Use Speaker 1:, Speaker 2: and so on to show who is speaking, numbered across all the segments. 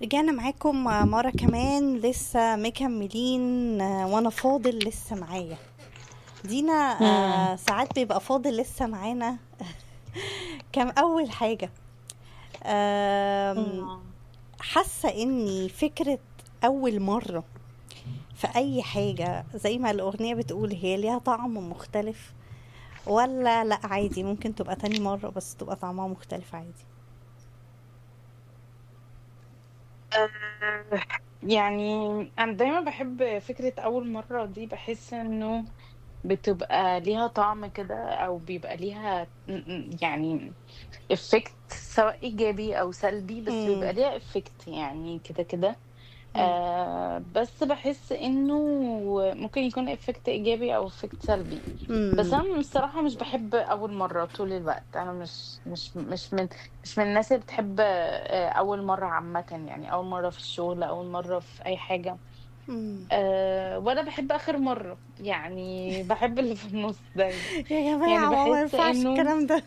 Speaker 1: رجعنا معاكم مرة كمان لسه مكملين آه، وانا فاضل لسه معايا دينا آه،
Speaker 2: مم.
Speaker 1: ساعات بيبقى فاضل لسه معانا كم اول حاجة آم،
Speaker 2: مم.
Speaker 1: حاسة اني فكرة اول مرة في اي حاجة زي ما الاغنية بتقول هي ليها طعم مختلف ولا لا عادي ممكن تبقى تاني مرة بس تبقى طعمها مختلف عادي
Speaker 2: آه، يعني أنا دايما بحب فكرة أول مرة دي بحس إنه بتبقى ليها طعم كده أو بيبقى ليها م- م- يعني افكت سواء إيجابي أو سلبي بس بيبقى
Speaker 1: مم.
Speaker 2: ليها افكت يعني كده كده
Speaker 1: مم.
Speaker 2: آه بس بحس إنه ممكن يكون افكت إيجابي أو افكت سلبي بس
Speaker 1: مم.
Speaker 2: انا الصراحه مش بحب اول مره طول الوقت انا مش مش مش من مش من الناس اللي بتحب آه، اول مره عامه يعني اول مره في الشغل اول مره في اي حاجه
Speaker 1: مم.
Speaker 2: أه ولا بحب اخر مره يعني بحب اللي في النص دايما
Speaker 1: يا
Speaker 2: يعني
Speaker 1: جماعة ما ما
Speaker 2: بحس
Speaker 1: ينفعش
Speaker 2: انه
Speaker 1: الكلام ده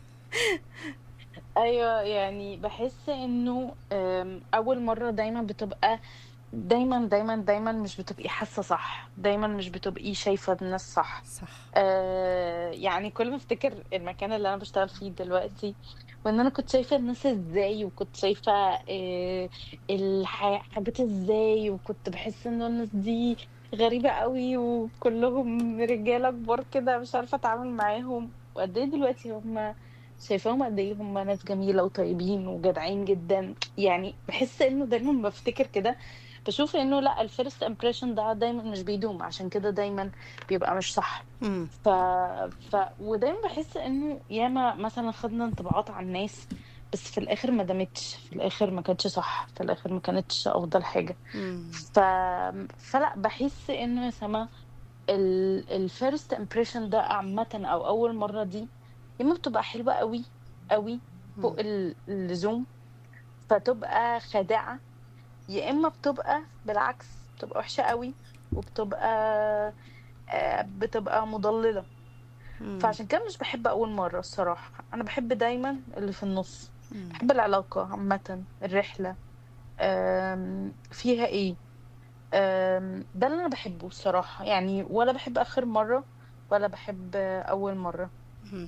Speaker 2: ايوه يعني بحس انه آم، اول مره دايما بتبقى دايما دايما دايما مش بتبقي حاسه صح دايما مش بتبقي شايفه الناس صح
Speaker 1: صح
Speaker 2: آه يعني كل ما افتكر المكان اللي انا بشتغل فيه دلوقتي وان انا كنت شايفه الناس ازاي وكنت شايفه آه الحاجات ازاي وكنت بحس ان الناس دي غريبه قوي وكلهم رجاله كبار كده مش عارفه اتعامل معاهم وقد ايه دلوقتي هم شايفاهم قد ايه هم ناس جميله وطيبين وجدعين جدا يعني بحس انه دايما بفتكر كده بشوف انه لا الفيرست امبريشن ده دايما مش بيدوم عشان كده دايما بيبقى مش صح
Speaker 1: مم.
Speaker 2: ف... ف... ودايما بحس انه ياما مثلا خدنا انطباعات عن الناس بس في الاخر ما دامتش في الاخر ما كانتش صح في الاخر ما كانتش افضل حاجة
Speaker 1: مم.
Speaker 2: ف... فلا بحس انه يا سما الفيرست امبريشن ده عامة او اول مرة دي يا اما بتبقى حلوة قوي قوي فوق
Speaker 1: مم.
Speaker 2: ال- اللزوم فتبقى خادعة يا اما بتبقى بالعكس بتبقى وحشة قوي وبتبقى آه، بتبقى مضللة
Speaker 1: مم.
Speaker 2: فعشان كده مش بحب أول مرة الصراحة أنا بحب دايما اللي في النص
Speaker 1: مم.
Speaker 2: بحب العلاقة عامة الرحلة آم، فيها ايه آم، ده اللي أنا بحبه الصراحة يعني ولا بحب آخر مرة ولا بحب آه، أول مرة
Speaker 1: مم.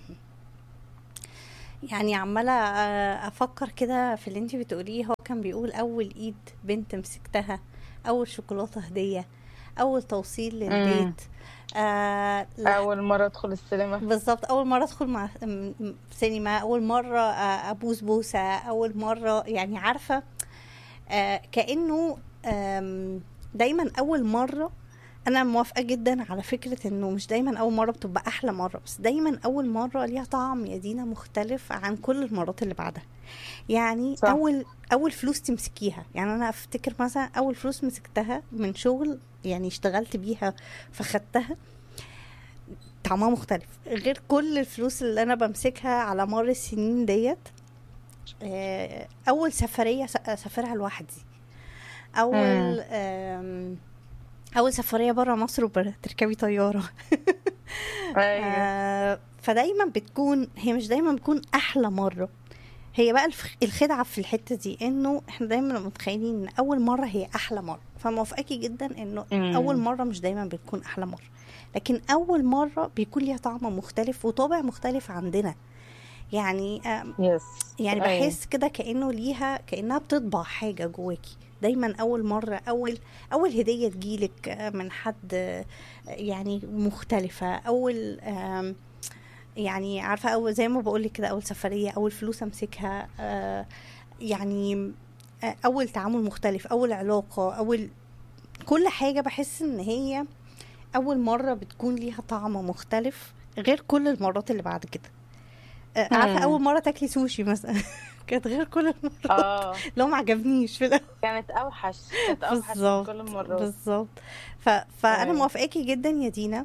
Speaker 1: يعني عمالة آه، أفكر كده في اللي انتي بتقوليه هو كان بيقول أول إيد بنت مسكتها أول شوكولاتة هدية أول توصيل
Speaker 2: مم.
Speaker 1: للبيت آه لح-
Speaker 2: أول مرة أدخل السينما
Speaker 1: بالظبط أول مرة أدخل مع م- م- سينما أول مرة آه، أبوس بوسة أول مرة يعني عارفة آه كأنه آم، دايما أول مرة أنا موافقة جدا على فكرة إنه مش دايما أول مرة بتبقى أحلى مرة بس دايما أول مرة ليها طعم يا دينا مختلف عن كل المرات اللي بعدها يعني
Speaker 2: صح
Speaker 1: أول أول فلوس تمسكيها يعني أنا أفتكر مثلا أول فلوس مسكتها من شغل يعني اشتغلت بيها فخدتها طعمها مختلف غير كل الفلوس اللي أنا بمسكها على مر السنين ديت آه، أول سفرية س- أسافرها لوحدي أول
Speaker 2: مم.
Speaker 1: آم، أول سفرية برا مصر وتركبي طيارة
Speaker 2: أيوه
Speaker 1: آه، فدايما بتكون هي مش دايما بتكون أحلى مرة هي بقى الف- الخدعة في الحتة دي إنه إحنا دايما متخيلين إن أول مرة هي أحلى مرة فموافقاكي جدا إنه أول
Speaker 2: مم.
Speaker 1: مرة مش دايما بتكون أحلى مرة لكن أول مرة بيكون ليها طعم مختلف وطابع مختلف عندنا يعني آم،
Speaker 2: يس
Speaker 1: يعني
Speaker 2: أيوه
Speaker 1: بحس كده كأنه ليها كأنها بتطبع حاجة جواكي دايما أول مرة أول أول هدية تجيلك آه، من حد آه، يعني مختلفة أول آم، يعني عارفة أول زي ما بقولك كده أول سفرية أول فلوس أمسكها آه، يعني آه، أول تعامل مختلف أول علاقة أول كل حاجة بحس إن هي أول مرة بتكون ليها طعم مختلف غير كل المرات اللي بعد كده آه، عارفة أول
Speaker 2: مم.
Speaker 1: مرة تاكلي سوشي مثلا كانت غير كل المرات
Speaker 2: اه
Speaker 1: لو ما عجبنيش في الأول
Speaker 2: كانت أوحش كانت أوحش من
Speaker 1: بالظبط
Speaker 2: كل المرات
Speaker 1: بالظبط ف... فأنا
Speaker 2: أيوه
Speaker 1: موافقاكي جدا يا دينا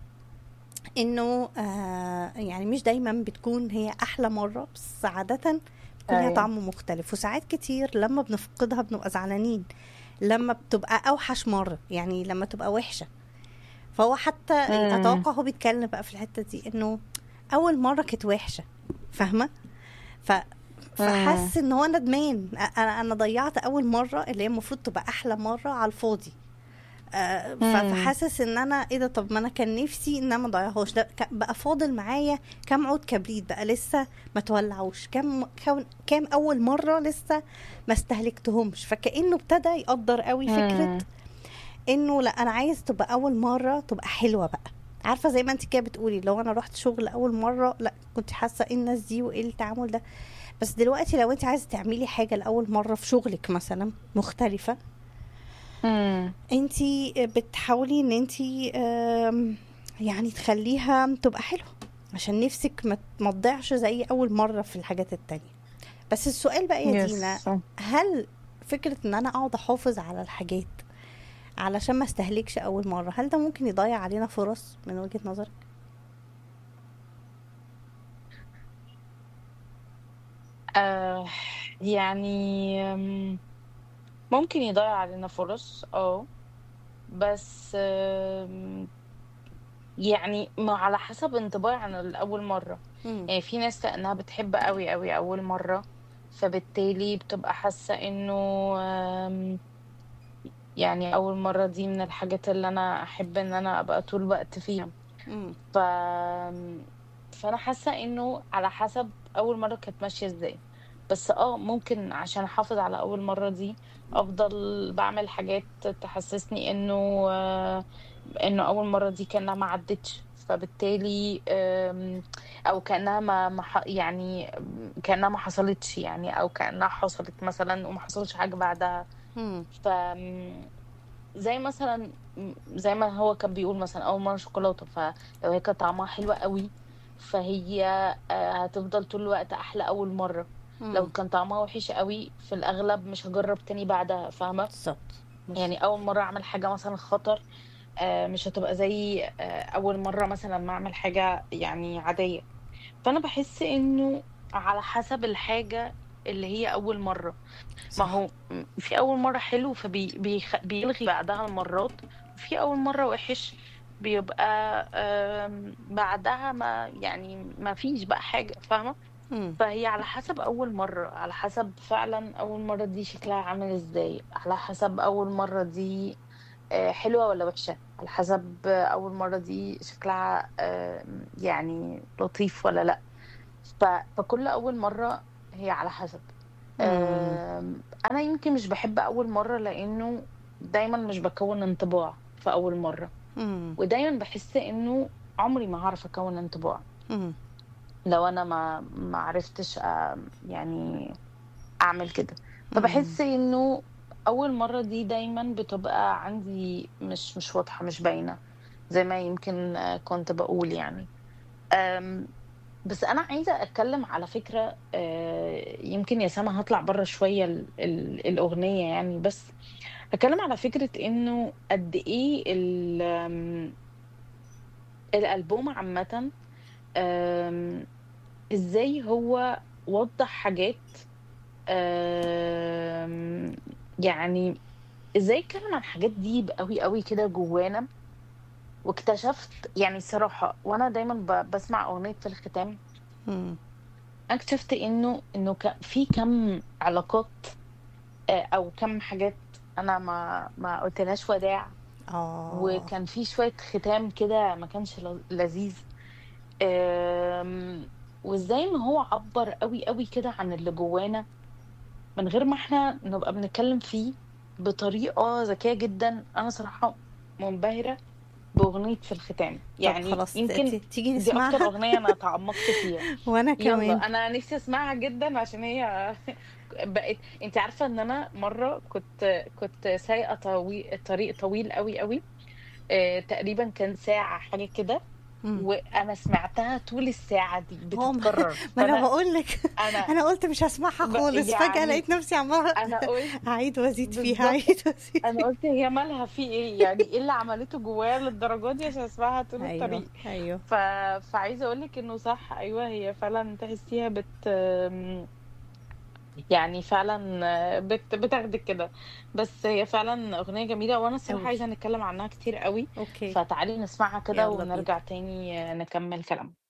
Speaker 1: إنه آه يعني مش دايما بتكون هي أحلى مرة بس عادة بتكون ليها
Speaker 2: أيوه
Speaker 1: طعم مختلف وساعات كتير لما بنفقدها بنبقى زعلانين لما بتبقى أوحش مرة يعني لما تبقى وحشة فهو حتى
Speaker 2: مم.
Speaker 1: أتوقع هو بيتكلم بقى في الحتة دي إنه أول مرة كانت وحشة فاهمة ف
Speaker 2: إمم.
Speaker 1: فحَس إن هو ندمان أ أنا أنا ضيّعت أول مرّة اللي هي المفروض تبقى أحلى مرّة على الفاضي. آآ ف
Speaker 2: إمم.
Speaker 1: فحاسس إن أنا إيه ده طب ما أنا كان نِفْسي إن أنا ما أضيّعهاش ده ك بقى فاضل معايا كام عود كبريت بقى لسه ما اتولّعوش، كام كام كام أول مرّة لسه ما استهلكتهمش، فكإنه ابتدى يقدّر أوي فكرة
Speaker 2: إمم.
Speaker 1: إنه لأ أنا عايز تبقى أول مرّة تبقى حلوة بقى. عارفة زي ما أنتِ كده بتقولي اللي هو أنا رُحت شغل أول مرّة لأ كنتِ حاسة إيه الناس دي وإيه التعامل ده، بس دلوقتي لو أنتِ عايزة تعملي حاجة لأول مرّة في شغلِك مثلًا مختلفة
Speaker 2: إمم.
Speaker 1: أنتِ بتحاولي إن أنتِ آمم يعني تخلّيها تبقى حلوة، عشان نِفْسِك ما ت ما تضيعش زي أول مرّة في الحاجات التانية. بس السؤال بقى يا دينا،
Speaker 2: yes.
Speaker 1: هل فكرة إن أنا أقعد أحافظ على الحاجات علشان ما استهلكش أول مرّة، هل ده ممكن يضيّع علينا فرص من وجهة نظرِك؟
Speaker 2: آآ يعني آمم ممكن يضيّع علينا فرص آه، بس آمم يعني ما على حسب انطباعي عن الأول مرّة.
Speaker 1: إمم.
Speaker 2: يعني في ناس لإنها بتحب أوي، أوي أول مرّة، فبالتالي بتبقى حاسة إنه آمم يعني أول مرّة دي من الحاجات اللي أنا أحب إن أنا أبقى طول الوقت فيها.
Speaker 1: إمم.
Speaker 2: ف آمم فأنا حاسة إنه على حسب أول مرّة كانت ماشية إزاي. بس آه ممكن عشان أحافظ على أول مرّة دي أفضل باعمل حاجات تحسسني إنه إنه أول مرّة دي كأنها ما عدِّتش، فبالتالي آمم أو كأنها ما ما ح يعني كأنها ما حصلتش يعني أو كأنها حصلت مثلًا وما حصلش حاجة بعدها.
Speaker 1: إمم.
Speaker 2: ف آمم زي مثلًا م زي ما هو كان بيقول مثلًا أول مرّة شوكولاتة، فلو هي كان طعمها حلو أوي، فهي آآ هتفضل طول الوقت أحلى أول مرّة. لو
Speaker 1: إمم.
Speaker 2: كان طعمها وِحِش أوي، في الأغلب مش هاجرّب تاني بعدها، فاهمة؟
Speaker 1: بالضبط،
Speaker 2: يعني
Speaker 1: بالضبط.
Speaker 2: أول مرّة أعمل حاجة مثلًا خطر آآ مش هتبقى زي آآ أول مرّة مثلًا ما أعمل حاجة يعني عادية. فأنا باحس إنه على حسب الحاجة اللي هي أول مرّة. ما
Speaker 1: صح.
Speaker 2: هو م في أول مرّة حلو فبي بيخ بيلغي بعدها المرّات، وفي أول مرّة وِحِش بيبقى آمم بعدها ما يعني ما فيش بقى حاجة، فاهمة؟
Speaker 1: إمم.
Speaker 2: فهي على حسب أول مرّة، على حسب فعلًا أول مرّة دي شكلها عامل إزاي، على حسب أول مرّة دي آآ حلوة والّا وِحشة، على حسب أول مرّة دي شكلها آمم يعني لطيف والّا لأ. ف فكل أول مرّة هي على حسب.
Speaker 1: إمم.
Speaker 2: آمم أنا يمكن مش باحب أول مرّة لإنه دايمًا مش باكوّن انطباع في أول مرّة،
Speaker 1: إمم.
Speaker 2: ودايمًا باحس إنه عمري ما هاعرف أكوّن انطباع.
Speaker 1: إمم.
Speaker 2: لو أنا ما ما عرفتش آمم يعني أعمل كده.
Speaker 1: إمم.
Speaker 2: فباحس إنه أول مرّة دي دايمًا بتبقى عندي مش مش واضحة، مش باينة، زي ما يمكن كنت باقول يعني. آمم بس أنا عايزة أتكلّم على فكرة آآ يمكن يا سما هاطلع برّه شوية ال ال الأغنية يعني، بس هاتكلّم على فكرة إنه قد إيه ال آمم الألبوم عامةً آمم إزاي هو وضّح حاجات آمم يعني إزاي اتكلّم عن حاجات deep أوي، أوي كده جوّانا، واكتشفت يعني الصراحة وأنا دايمًا ب باسمع أغنية في الختام
Speaker 1: إمم.
Speaker 2: أنا اكتشفت إنه إنه ك في كَم علاقات آآ أو كَم حاجات أنا ما ما قُلتلهاش وداع،
Speaker 1: آه.
Speaker 2: وكان في شوية ختام كده ما كانش ل لذيذ. آمم وإزاي إن هو عبّر أوي، أوي كده عن اللي جوّانا، من غير ما إحنا نبقى بنتكلّم فيه بطريقة ذكية جدًا. أنا صراحة منبهرة بأغنية في الختام.
Speaker 1: طب
Speaker 2: يعني
Speaker 1: خلاص ت ت
Speaker 2: يمكن
Speaker 1: تيجي
Speaker 2: دي أكتر
Speaker 1: نسمعها؟
Speaker 2: أغنية أنا تعمقت فيها.
Speaker 1: وأنا كمان.
Speaker 2: يالّا أنا نِفْسي أسمعها جدًا عشان هي بقت أنتِ عارفة إن أنا مرّة كنت كنت سايقة طوي طريق طويل أوي، أوي آآ تقريبًا كان ساعة حاجة كده،
Speaker 1: إمم.
Speaker 2: وأنا سمعتها طول الساعة دي
Speaker 1: آه ما
Speaker 2: بتتكرر،
Speaker 1: ما أنا
Speaker 2: فأنا
Speaker 1: باقول لك
Speaker 2: أنا
Speaker 1: أنا قُلت مش هاسمعها
Speaker 2: ب
Speaker 1: خالص، فجأة
Speaker 2: يعني
Speaker 1: لقيت نفسي عمّالة
Speaker 2: أنا قُلت
Speaker 1: أعيد وأزيد فيها،
Speaker 2: بالضبط.
Speaker 1: أعيد وأزيد
Speaker 2: أنا
Speaker 1: فيها.
Speaker 2: قُلت هي مالها في إيه؟ يعني إيه اللي عملته جوايا للدرجة دي عشان أسمعها طول
Speaker 1: أيوه،
Speaker 2: الطريق؟
Speaker 1: أيوه.
Speaker 2: ف فعايزة أقول لِك إنه صح أيوه، هي فعلًا تحسّيها بت آمم يعني فعلًا بت بتاخدِك كده. بس هي فعلًا أغنية جميلة وأنا الصراحة
Speaker 1: أوي.
Speaker 2: عايزة نتكلّم عنها كتير أوي،
Speaker 1: أوكي.
Speaker 2: فتعالي نسمعها كده
Speaker 1: يالّا بينا.
Speaker 2: ونرجع تاني نكمّل كلامنا.